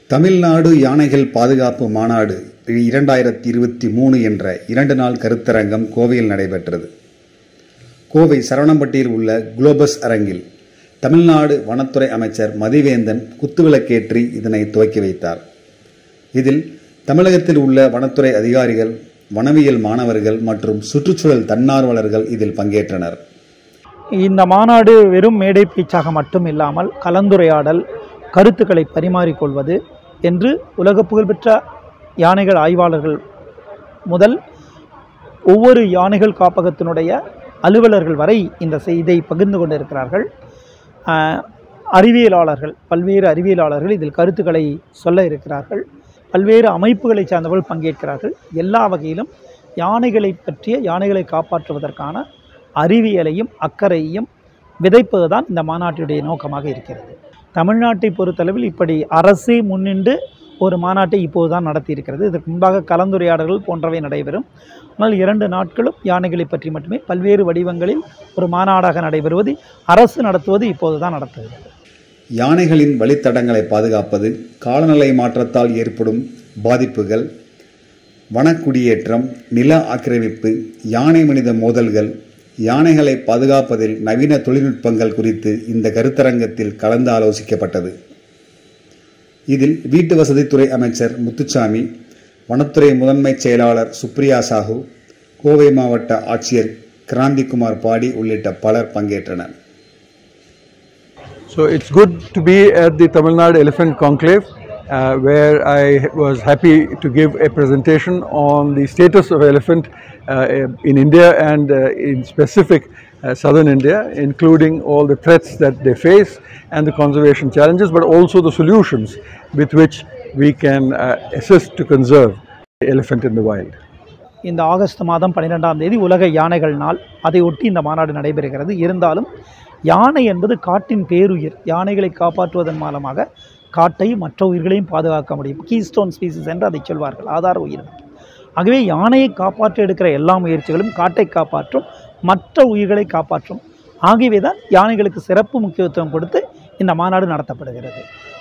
தமிழ்நாடு யானைகள் பாதுகாப்பு மாநாடு இரண்டாயிரத்தி இருபத்தி மூணு என்ற இரண்டு நாள் கருத்தரங்கம் கோவையில் நடைபெற்றது கோவை சரவணம்பட்டியில் உள்ள குளோபஸ் அரங்கில் தமிழ்நாடு வனத்துறை அமைச்சர் மதிவேந்தன் குத்துவிளக்கேற்றி இதனை துவக்கி வைத்தார் இதில் தமிழகத்தில் உள்ள வனத்துறை அதிகாரிகள் வனவியல் மாணவர்கள் மற்றும் சுற்றுச்சூழல் தன்னார்வலர்கள் இதில் பங்கேற்றனர் இந்த மாநாடு வெறும் மேடை பேச்சாக மட்டும் இல்லாமல் கலந்துரையாடல் கருத்துக்களை பரிமாறிக்கொள்வது என்று உலக புகழ்பெற்ற யானைகள் ஆய்வாளர்கள் முதல் ஒவ்வொரு யானைகள் காப்பகத்தினுடைய அலுவலர்கள் வரை இந்த செய்தியை பகிர்ந்து கொண்டிருக்கிறார்கள் ஆஹ், அறிவியலாளர்கள் பல்வேறு அறிவியலாளர்கள் இதில் கருத்துக்களை சொல்ல இருக்கிறார்கள் பல்வேறு அமைப்புகளை சார்ந்தவர்கள் பங்கேற்கிறார்கள் எல்லா வகையிலும் யானைகளை பற்றிய யானைகளை காப்பாற்றுவதற்கான அறிவியலையும் அக்கறையையும் விதைப்பது தான் இந்த மாநாட்டினுடைய நோக்கமாக இருக்கிறது தமிழ்நாட்டை பொறுத்தளவில் இப்படி அரசே முன்னின்று ஒரு மாநாட்டை இப்போது தான் நடத்தியிருக்கிறது இதற்கு முன்பாக கலந்துரையாடல்கள் போன்றவை நடைபெறும் ஆனால் இரண்டு நாட்களும் யானைகளை பற்றி மட்டுமே பல்வேறு வடிவங்களில் ஒரு மாநாடாக நடைபெறுவது அரசு நடத்துவது இப்போது தான் நடத்துகிறது யானைகளின் வழித்தடங்களை பாதுகாப்பது காலநிலை மாற்றத்தால் ஏற்படும் பாதிப்புகள் வனக்குடியேற்றம் நில ஆக்கிரமிப்பு யானை மனித மோதல்கள் யானைகளை பாதுகாப்பதில் நவீன தொழில்நுட்பங்கள் குறித்து இந்த கருத்தரங்கத்தில் கலந்து ஆலோசிக்கப்பட்டது இதில் வீட்டு வசதித்துறை அமைச்சர் முத்துச்சாமி வனத்துறை முதன்மைச் செயலாளர் சுப்ரியா சாஹூ கோவை மாவட்ட ஆட்சியர் கிராந்திகுமார் பாடி உள்ளிட்ட பலர் பங்கேற்றனர் So it's good to be at the Tamil Nadu Elephant Conclave, uh, where I was happy to give a presentation on the status of elephant uh, in India and uh, in specific uh, southern India, including all the threats that they face and the conservation challenges, but also the solutions with which we can uh, assist to conserve the elephant in the wild. இந்த August மாதம் பன்னிரெண்டாம் தேதி உலக யானைகள் நாள் அதை ஒட்டி இந்த மாநாடு நடைபெறுகிறது இருந்தாலும் யானை என்பது காட்டின் பேருயிர் யானைகளை காப்பாற்றுவதன் மூலமாக காட்டையும் மற்ற உயிர்களையும் பாதுகாக்க முடியும் கீஸ்டோன் ஸ்பீசிஸ் என்று அதை சொல்வார்கள் ஆதார உயிரினம் ஆகவே யானையை காப்பாற்ற எடுக்கிற எல்லா முயற்சிகளும் காட்டை காப்பாற்றும் மற்ற உயிர்களை காப்பாற்றும் ஆகியவை தான் யானைகளுக்கு சிறப்பு முக்கியத்துவம் கொடுத்து இந்த மாநாடு நடத்தப்படுகிறது